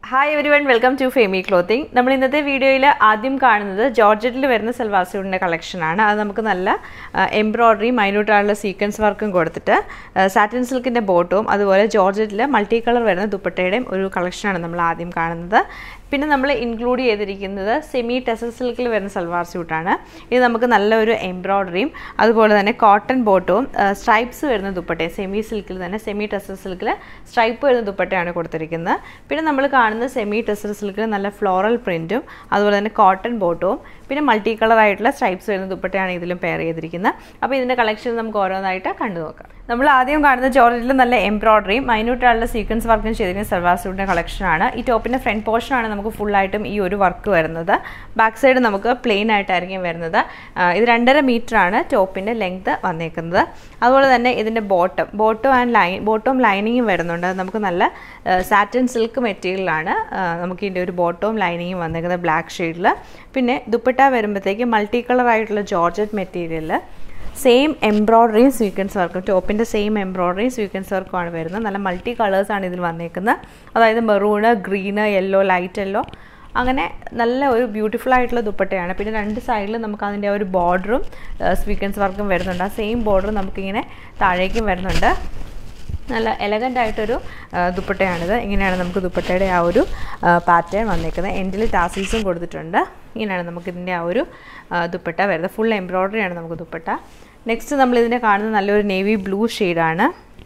hi everyone welcome to Femi clothing നമ്മൾ ഇന്നത്തെ വീഡിയോയിൽ ആദ്യം കാണുന്നത് ജോർജറ്റിൽ വരുന്ന സൽവാർ സ്യൂട്ടിൻ്റെ കളക്ഷനാണ് അത് നമുക്ക് നല്ല എംബ്രോയ്ഡറി മൈന്യൂട്ടായുള്ള സീക്വൻസ് വർക്കും കൊടുത്തിട്ട് സാറ്റിൻ സിൽക്കിൻ്റെ ബോട്ടവും അതുപോലെ ജോർജറ്റിൽ മൾട്ടി കളർ വരുന്ന ദുപ്പട്ടയുടെയും ഒരു കളക്ഷനാണ് നമ്മൾ ആദ്യം കാണുന്നത് പിന്നെ നമ്മൾ ഇൻക്ലൂഡ് ചെയ്തിരിക്കുന്നത് സെമി ടെസർ സിൽക്കിൽ വരുന്ന സൽവാർ സ്യൂട്ടാണ് ഇത് നമുക്ക് നല്ലൊരു എംബ്രോയ്ഡറിയും അതുപോലെ തന്നെ കോട്ടൺ ബോട്ടവും സ്ട്രൈപ്സ് വരുന്ന ദുപ്പട്ടയും സെമി സിൽക്കിൽ തന്നെ സെമി ടെസർ സിൽക്കിൽ സ്ട്രൈപ്പ് വരുന്ന ദുപ്പട്ടയാണ് കൊടുത്തിരിക്കുന്നത് പിന്നെ നമ്മൾ കാണുന്ന സെമി ടെസർ സിൽക്കിൽ നല്ല ഫ്ലോറൽ പ്രിൻറ്റും അതുപോലെ തന്നെ കോട്ടൺ ബോട്ടവും പിന്നെ മൾട്ടി കളർ ആയിട്ടുള്ള സ്ട്രൈപ്സ് വരുന്ന ദുപ്പട്ടയാണ് ഇതിലും പെയർ ചെയ്തിരിക്കുന്നത് അപ്പോൾ ഇതിൻ്റെ കളക്ഷൻ നമുക്ക് ഓരോന്നായിട്ട് കണ്ടു നോക്കാം നമ്മൾ ആദ്യം കാണുന്ന ജോർജറ്റിൽ നല്ല എംബ്രോയ്ഡറിയും മൈന്യൂട്ടായുള്ള സീക്വൻസ് വർക്കും ചെയ്തിരിക്കുന്ന സൽവാർ സ്യൂട്ടിൻ്റെ കളക്ഷനാണ് ഈ ടോപ്പിൻ്റെ ഫ്രണ്ട് പോർഷനാണ് നമുക്ക് ഫുള്ളായിട്ടും ഈ ഒരു വർക്ക് വരുന്നത് ബാക്ക് സൈഡ് നമുക്ക് പ്ലെയിൻ ആയിട്ടായിരിക്കും വരുന്നത് ഇത് രണ്ടര ആണ് ടോപ്പിൻ്റെ ലെങ്ത് വന്നേക്കുന്നത് അതുപോലെ തന്നെ ഇതിൻ്റെ ബോട്ടം ബോട്ടം ആൻഡ് ലൈൻ ബോട്ടവും ലൈനിങ്ങും വരുന്നുണ്ട് നമുക്ക് നല്ല സാറ്റൻ സിൽക്ക് മെറ്റീരിയലാണ് നമുക്ക് ഇതിൻ്റെ ഒരു ബോട്ടവും ലൈനിങ്ങും വന്നേക്കുന്നത് ബ്ലാക്ക് ഷെയ്ഡിൽ പിന്നെ ദുപ്പട്ട വരുമ്പോഴത്തേക്ക് മൾട്ടി കളർ ആയിട്ടുള്ള ജോർജറ്റ് മെറ്റീരിയൽ സെയിം എംബ്രോയ്ഡറിയും സ്വീക്വൻസ് വർക്കും ടോപ്പിൻ്റെ സെയിം എംബ്രോയ്ഡറിയും സ്വീക്വൻസ് വർക്കുമാണ് വരുന്നത് നല്ല മൾട്ടി കളേഴ്സാണ് ഇതിൽ വന്നേക്കുന്നത് അതായത് maroon green yellow light yellow അങ്ങനെ നല്ല ഒരു ബ്യൂട്ടിഫുൾ ആയിട്ടുള്ള ദുപ്പട്ടയാണ് പിന്നെ രണ്ട് സൈഡിലും നമുക്ക് അതിൻ്റെ ഒരു ബോർഡറും സ്വീക്വൻസ് വർക്കും വരുന്നുണ്ട് ആ സെയിം ബോർഡർ നമുക്കിങ്ങനെ താഴേക്കും വരുന്നുണ്ട് നല്ല എലഗൻ്റ് ആയിട്ടൊരു ദുപ്പട്ടയാണിത് ഇങ്ങനെയാണ് നമുക്ക് ദുപ്പട്ടയുടെ ആ ഒരു പാറ്റേൺ വന്നേക്കുന്നത് എൻഡിൽ ടാസീസും കൊടുത്തിട്ടുണ്ട് ഇങ്ങനെയാണ് നമുക്കിതിൻ്റെ ആ ഒരു ദുപ്പട്ട വരുന്നത് ഫുൾ എംബ്രോയ്ഡറിയാണ് നമുക്ക് ദുപ്പട്ട നെക്സ്റ്റ് നമ്മൾ ഇതിനെ കാണുന്നത് നല്ലൊരു നേവി ബ്ലൂ ഷെയ്ഡാണ്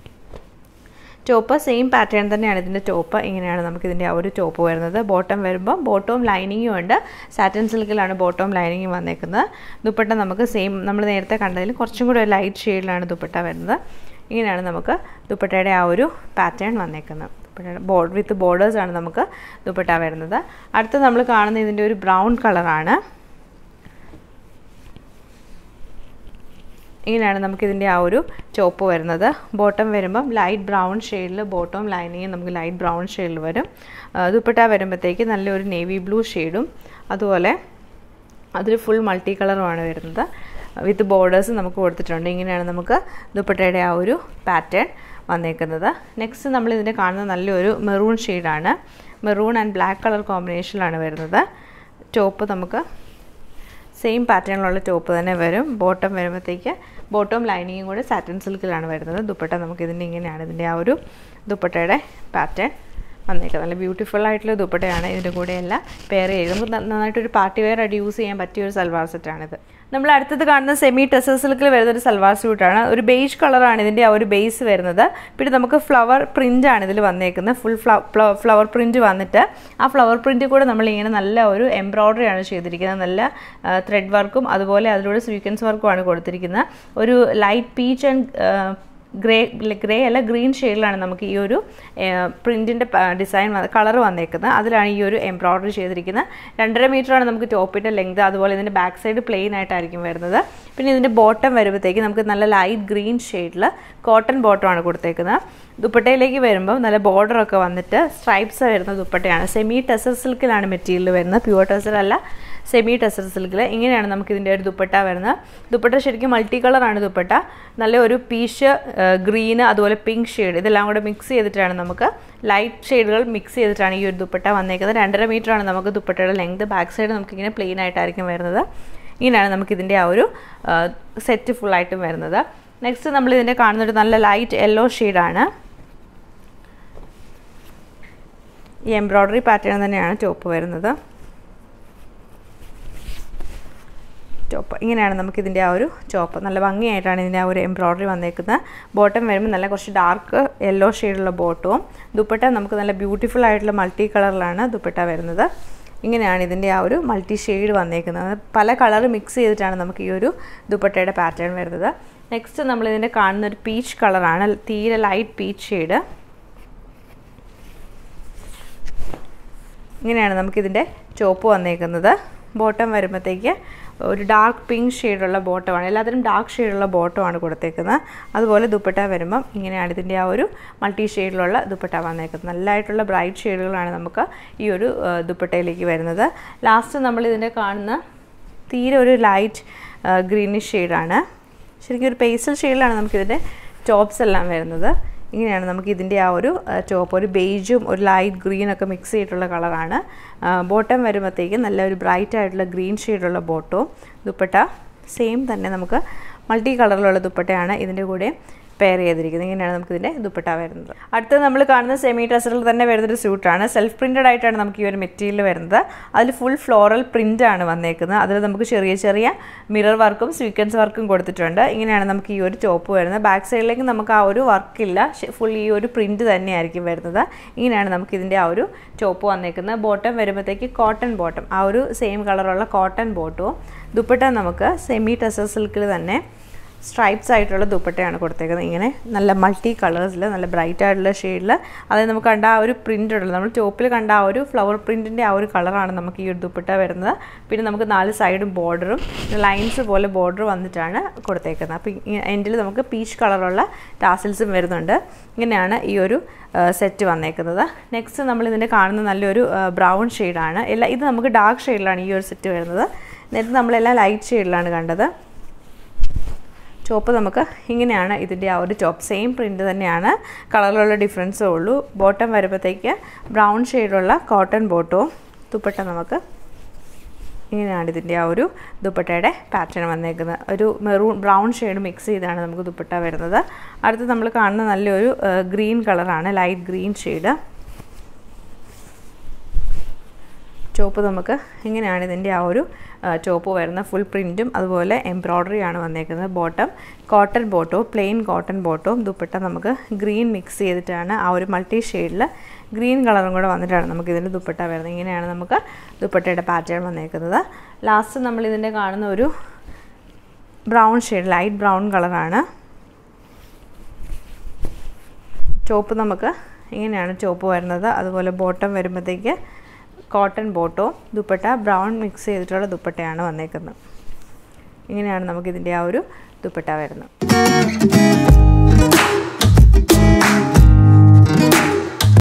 ടോപ്പ് സെയിം പാറ്റേൺ തന്നെയാണ് ഇതിൻ്റെ ടോപ്പ് ഇങ്ങനെയാണ് നമുക്കിതിൻ്റെ ആ ഒരു ടോപ്പ് വരുന്നത് ബോട്ടം വരുമ്പോൾ ബോട്ടവും ലൈനിങ്ങും ഉണ്ട് സാറ്റൻ സിൽക്കിലാണ് ബോട്ടവും ലൈനിങ്ങും വന്നേക്കുന്നത് ദുപ്പട്ട നമുക്ക് സെയിം നമ്മൾ നേരത്തെ കണ്ടതിൽ കുറച്ചും കൂടി ഒരു ലൈറ്റ് ഷെയ്ഡിലാണ് ദുപ്പട്ട വരുന്നത് ഇങ്ങനെയാണ് നമുക്ക് ദുപ്പട്ടയുടെ ആ ഒരു പാറ്റേൺ വന്നേക്കുന്നത് ദുപ്പട്ടയുടെ ബോർഡ് വിത്ത് ബോർഡേഴ്സാണ് നമുക്ക് ദുപ്പട്ട വരുന്നത് അടുത്ത നമ്മൾ കാണുന്ന ഇതിൻ്റെ ഒരു ബ്രൗൺ കളറാണ് ഇങ്ങനെയാണ് നമുക്കിതിൻ്റെ ആ ഒരു ചോപ്പ് വരുന്നത് ബോട്ടം വരുമ്പം ലൈറ്റ് ബ്രൗൺ ഷെയ്ഡിൽ ബോട്ടവും ലൈനിങ്ങും നമുക്ക് ലൈറ്റ് ബ്രൗൺ ഷെയ്ഡിൽ വരും ദുപ്പട്ട വരുമ്പോഴത്തേക്ക് നല്ലൊരു നേവി ബ്ലൂ ഷെയ്ഡും അതുപോലെ അതിൽ ഫുൾ മൾട്ടി കളറുമാണ് വരുന്നത് വിത്ത് ബോർഡേഴ്സ് നമുക്ക് കൊടുത്തിട്ടുണ്ട് ഇങ്ങനെയാണ് നമുക്ക് ദുപ്പട്ടയുടെ ആ ഒരു പാറ്റേൺ വന്നേക്കുന്നത് നെക്സ്റ്റ് നമ്മൾ ഇതിൻ്റെ കാണുന്ന നല്ലൊരു മെറൂൺ ഷെയ്ഡാണ് മെറൂൺ ആൻഡ് ബ്ലാക്ക് കളർ കോമ്പിനേഷനിലാണ് വരുന്നത് ടോപ്പ് നമുക്ക് സെയിം പാറ്റേണിലുള്ള ടോപ്പ് തന്നെ വരും ബോട്ടം വരുമ്പോഴത്തേക്ക് ബോട്ടവും ലൈനിങ്ങും കൂടെ സാറ്റൻ സിൽക്കിലാണ് വരുന്നത് ദുപ്പട്ട നമുക്ക് ഇതിൻ്റെ ഇങ്ങനെയാണ് ഇതിൻ്റെ ആ ഒരു ദുപ്പട്ടയുടെ പാറ്റേൺ വന്നേക്കുന്നത് നല്ല ബ്യൂട്ടിഫുൾ ആയിട്ടുള്ള ദുപ്പട്ടയാണ് ഇതിൻ്റെ കൂടെ എല്ലാം പെയർ ചെയ്ത് നമുക്ക് നന്നായിട്ടൊരു പാർട്ടി വെയർ ആയിട്ട് യൂസ് ചെയ്യാൻ പറ്റിയ ഒരു സൽവാർ സെറ്റാണിത് നമ്മൾ അടുത്തത് കാണുന്ന സെമി ടെസർ സിൽക്കിൽ വരുന്ന ഒരു സൽവാർ സ്യൂട്ടാണ് ഒരു ബേജ് കളറാണ് ഇതിൻ്റെ ആ ഒരു ബേസ് വരുന്നത് പിന്നെ നമുക്ക് ഫ്ലവർ പ്രിൻ്റ് ആണ് ഇതിൽ വന്നേക്കുന്നത് ഫുൾ ഫ്ലവർ പ്രിൻ്റ് വന്നിട്ട് ആ ഫ്ലവർ പ്രിൻ്റ് കൂടെ നമ്മളിങ്ങനെ നല്ല ഒരു എംബ്രോയ്ഡറി ആണ് ചെയ്തിരിക്കുന്നത് നല്ല ത്രെഡ് വർക്കും അതുപോലെ അതിലൂടെ സ്വീക്വൻസ് വർക്കുമാണ് കൊടുത്തിരിക്കുന്നത് ഒരു light peach and grey grey അല്ല ഗ്രീൻ ഷെയ്ഡിലാണ് നമുക്ക് ഈ ഒരു പ്രിൻറ്റിൻ്റെ ഡിസൈൻ കളർ വന്നേക്കുന്നത് അതിലാണ് ഈ ഒരു എംബ്രോയ്ഡറി ചെയ്തിരിക്കുന്നത് രണ്ടര മീറ്ററാണ് നമുക്ക് ടോപ്പിൻ്റെ ലെങ്ത് അതുപോലെ ഇതിൻ്റെ ബാക്ക് സൈഡ് പ്ലെയിൻ ആയിട്ടായിരിക്കും വരുന്നത് പിന്നെ ഇതിൻ്റെ ബോട്ടം വരുമ്പോഴത്തേക്ക് നമുക്ക് നല്ല ലൈറ്റ് ഗ്രീൻ ഷെയ്ഡിൽ കോട്ടൺ ബോട്ടമാണ് കൊടുത്തേക്കുന്നത് ദുപ്പട്ടയിലേക്ക് വരുമ്പോൾ നല്ല ബോർഡറൊക്കെ വന്നിട്ട് സ്ട്രൈപ്സ് വരുന്ന ദുപ്പട്ടയാണ് സെമി ടെസർ സിൽക്കിലാണ് മെറ്റീരിയൽ വരുന്നത് പ്യുവർ ടെസർ അല്ല സെമി ടെസർ സിൽക്കിൽ ഇങ്ങനെയാണ് നമുക്ക് ഇതിൻ്റെ ഒരു ദുപ്പട്ട വരുന്നത് ദുപ്പട്ട ശരിക്കും മൾട്ടി കളറാണ് ദുപ്പട്ട നല്ല ഒരു പീച്ച് ഗ്രീന് അതുപോലെ പിങ്ക് ഷെയ്ഡ് ഇതെല്ലാം കൂടെ മിക്സ് ചെയ്തിട്ടാണ് നമുക്ക് ലൈറ്റ് ഷെയ്ഡുകൾ മിക്സ് ചെയ്തിട്ടാണ് ഈ ഒരു ദുപ്പട്ട വന്നേക്കുന്നത് രണ്ടര മീറ്ററാണ് നമുക്ക് ദുപ്പട്ടയുടെ ലെങ്ത് ബാക്ക് സൈഡ് നമുക്കിങ്ങനെ പ്ലെയിൻ ആയിട്ടായിരിക്കും വരുന്നത് ഇങ്ങനെയാണ് നമുക്കിതിൻ്റെ ആ ഒരു സെറ്റ് ഫുള്ളായിട്ടും വരുന്നത് നെക്സ്റ്റ് നമ്മൾ ഇതിൻ്റെ കാണുന്നൊരു നല്ല ലൈറ്റ് യെല്ലോ ഷെയ്ഡാണ് ഈ എംബ്രോയ്ഡറി പാറ്റേൺ തന്നെയാണ് ടോപ്പ് വരുന്നത് ടോപ്പ് ഇങ്ങനെയാണ് നമുക്കിതിൻ്റെ ആ ഒരു ടോപ്പ് നല്ല ഭംഗിയായിട്ടാണ് ഇതിൻ്റെ ആ ഒരു എംബ്രോയ്ഡറി വന്നേക്കുന്നത് ബോട്ടം വരുമ്പോൾ നല്ല കുറച്ച് ഡാർക്ക് യെല്ലോ ഷെയ്ഡുള്ള ബോട്ടവും ദുപ്പട്ട നമുക്ക് നല്ല ബ്യൂട്ടിഫുൾ ആയിട്ടുള്ള മൾട്ടി കളറിലാണ് ദുപ്പട്ട വരുന്നത് ഇങ്ങനെയാണ് ഇതിൻ്റെ ആ ഒരു മൾട്ടി ഷെയ്ഡ് വന്നേക്കുന്നത് പല കളർ മിക്സ് ചെയ്തിട്ടാണ് നമുക്ക് ഈ ഒരു ദുപ്പട്ടയുടെ പാറ്റേൺ വരുന്നത് നെക്സ്റ്റ് നമ്മൾ ഇതിൻ്റെ കാണുന്ന ഒരു പീച്ച് കളറാണ് തീരെ ലൈറ്റ് പീച്ച് ഷെയ്ഡ് ഇങ്ങനെയാണ് നമുക്കിതിൻ്റെ ചോപ്പ് വന്നേക്കുന്നത് ബോട്ടം വരുമ്പോഴത്തേക്ക് ഒരു ഡാർക്ക് പിങ്ക് ഷെയ്ഡുള്ള ബോട്ടമാണ് എല്ലാത്തിനും ഡാർക്ക് ഷെയ്ഡുള്ള ബോട്ടമാണ് കൊടുത്തേക്കുന്നത് അതുപോലെ ദുപ്പട്ട വരുമ്പം ഇങ്ങനെയാണ് ഇതിൻ്റെ ആ ഒരു മൾട്ടി ഷെയ്ഡിലുള്ള ദുപ്പട്ട വന്നേക്കുന്നത് നല്ലതായിട്ടുള്ള ബ്രൈറ്റ് ഷെയ്ഡുകളാണ് നമുക്ക് ഈ ഒരു ദുപ്പട്ടയിലേക്ക് വരുന്നത് ലാസ്റ്റ് നമ്മൾ ഇതിൻ്റെ കാണുന്ന തീരെ ഒരു ലൈറ്റ് ഗ്രീനിഷ് ഷെയ്ഡാണ് ശരിക്കും ഒരു പേസൽ ഷെയ്ഡിലാണ് നമുക്കിതിൻ്റെ ടോപ്സ് എല്ലാം വരുന്നത് ഇങ്ങനെയാണ് നമുക്ക് ഇതിൻ്റെ ആ ഒരു ചോപ്പ് ഒരു ബേജും ഒരു ലൈറ്റ് ഗ്രീനൊക്കെ മിക്സ് ചെയ്തിട്ടുള്ള കളറാണ് ബോട്ടം വരുമ്പോഴത്തേക്കും നല്ല ഒരു ബ്രൈറ്റ് ആയിട്ടുള്ള ഗ്രീൻ ഷെയ്ഡുള്ള ബോട്ടവും ദുപ്പട്ട സെയിം തന്നെ നമുക്ക് മൾട്ടി കളറിലുള്ള ദുപ്പട്ടയാണ് ഇതിൻ്റെ കൂടെ പെയർ ചെയ്തിരിക്കുന്നത് ഇങ്ങനെയാണ് നമുക്ക് ഇതിൻ്റെ ദുപ്പട്ട വരുന്നത് അടുത്തത് നമ്മൾ കാണുന്ന സെമി ടെസറിൽ തന്നെ വരുന്നൊരു സ്യൂട്ടാണ് സെൽഫ് പ്രിൻറ്റഡ് ആയിട്ടാണ് നമുക്ക് ഈ ഒരു മെറ്റീരിയൽ വരുന്നത് അതിൽ ഫുൾ ഫ്ലോറൽ പ്രിൻ്റ് ആണ് വന്നേക്കുന്നത് അതിൽ നമുക്ക് ചെറിയ ചെറിയ മിറർ വർക്കും സ്വീക്വൻസ് വർക്കും കൊടുത്തിട്ടുണ്ട് ഇങ്ങനെയാണ് നമുക്ക് ഈ ഒരു ടോപ്പ് വരുന്നത് ബാക്ക് സൈഡിലേക്ക് നമുക്ക് ആ ഒരു വർക്കില്ല ഫുൾ ഈ ഒരു പ്രിൻറ്റ് തന്നെയായിരിക്കും വരുന്നത് ഇങ്ങനെയാണ് നമുക്ക് ഇതിൻ്റെ ആ ഒരു ടോപ്പ് വന്നേക്കുന്നത് ബോട്ടം വരുമ്പോഴത്തേക്ക് കോട്ടൺ ബോട്ടം ആ ഒരു സെയിം കളറുള്ള കോട്ടൺ ബോട്ടവും ദുപ്പട്ട നമുക്ക് സെമി ടെസർ സിൽക്കിൽ തന്നെ സ്ട്രൈപ്സ് ആയിട്ടുള്ള ദുപ്പട്ടയാണ് കൊടുത്തേക്കുന്നത് ഇങ്ങനെ നല്ല മൾട്ടി കളേഴ്സിൽ നല്ല ബ്രൈറ്റ് ആയിട്ടുള്ള ഷെയ്ഡിൽ അതായത് നമുക്ക് കണ്ട ആ ഒരു പ്രിൻ്റ് ഉണ്ടല്ലോ നമ്മൾ ടോപ്പിൽ കണ്ട ആ ഒരു ഫ്ലവർ പ്രിൻറ്റിൻ്റെ ആ ഒരു കളറാണ് നമുക്ക് ഈ ഒരു ദുപ്പട്ട വരുന്നത് പിന്നെ നമുക്ക് നാല് സൈഡും ബോർഡറും ലൈൻസ് പോലെ ബോർഡർ വന്നിട്ടാണ് കൊടുത്തേക്കുന്നത് അപ്പോൾ എൻഡിൽ നമുക്ക് പീച്ച് കളറുള്ള ടാസിൽസും വരുന്നുണ്ട് ഇങ്ങനെയാണ് ഈ ഒരു സെറ്റ് വന്നേക്കുന്നത് നെക്സ്റ്റ് നമ്മൾ ഇതിൻ്റെ കാണുന്ന നല്ലൊരു ബ്രൗൺ ഷെയ്ഡാണ് എല്ലാ ഇത് നമുക്ക് ഡാർക്ക് ഷെയ്ഡിലാണ് ഈ ഒരു സെറ്റ് വരുന്നത് നേരത്തെ നമ്മളെല്ലാം ലൈറ്റ് ഷെയ്ഡിലാണ് കണ്ടത് ചോപ്പ് നമുക്ക് ഇങ്ങനെയാണ് ഇതിൻ്റെ ആ ഒരു ടോപ്പ് സെയിം പ്രിൻ്റ് തന്നെയാണ് കളറിലുള്ള ഡിഫറൻസേ ഉള്ളൂ ബോട്ടം വരുമ്പോഴത്തേക്ക് ബ്രൗൺ ഷെയ്ഡുള്ള കോട്ടൺ ബോട്ടവും ദുപ്പട്ട നമുക്ക് ഇങ്ങനെയാണ് ഇതിൻ്റെ ആ ഒരു ദുപ്പട്ടയുടെ പാറ്റേൺ വന്നേക്കുന്നത് ഒരു മെറൂൺ ബ്രൗൺ ഷെയ്ഡ് മിക്സ് ചെയ്താണ് നമുക്ക് ദുപ്പട്ട വരുന്നത് അടുത്ത് നമ്മൾ കാണുന്ന നല്ലൊരു ഗ്രീൻ കളറാണ് ലൈറ്റ് ഗ്രീൻ ഷെയ്ഡ് ചോപ്പ് നമുക്ക് ഇങ്ങനെയാണ് ഇതിൻ്റെ ആ ഒരു ചോപ്പ് വരുന്ന ഫുൾ പ്രിൻറ്റും അതുപോലെ എംബ്രോയ്ഡറിയാണ് വന്നേക്കുന്നത് ബോട്ടം കോട്ടൺ ബോട്ടവും പ്ലെയിൻ കോട്ടൺ ബോട്ടവും ദുപ്പട്ട നമുക്ക് ഗ്രീൻ മിക്സ് ചെയ്തിട്ടാണ് ആ ഒരു മൾട്ടി ഷെയ്ഡിൽ ഗ്രീൻ കളറും കൂടെ വന്നിട്ടാണ് നമുക്ക് ഇതിൻ്റെ ദുപ്പട്ട വരുന്നത് ഇങ്ങനെയാണ് നമുക്ക് ദുപ്പട്ടയുടെ പാറ്റേൺ വന്നേക്കുന്നത് ലാസ്റ്റ് നമ്മൾ ഇതിൻ്റെ കാണുന്ന ഒരു ബ്രൗൺ ഷെയ്ഡ് ലൈറ്റ് ബ്രൗൺ കളറാണ് ചോപ്പ് നമുക്ക് ഇങ്ങനെയാണ് ചോപ്പ് വരുന്നത് അതുപോലെ ബോട്ടം വരുമ്പോഴത്തേക്ക് കോട്ടൺ ബോട്ടോ ദുപ്പട്ട ബ്രൗൺ മിക്സ് ചെയ്തിട്ടുള്ള ദുപ്പട്ടയാണ് വന്നേക്കുന്നത് ഇങ്ങനെയാണ് നമുക്കിതിൻ്റെ ആ ഒരു ദുപ്പട്ട വരുന്നത്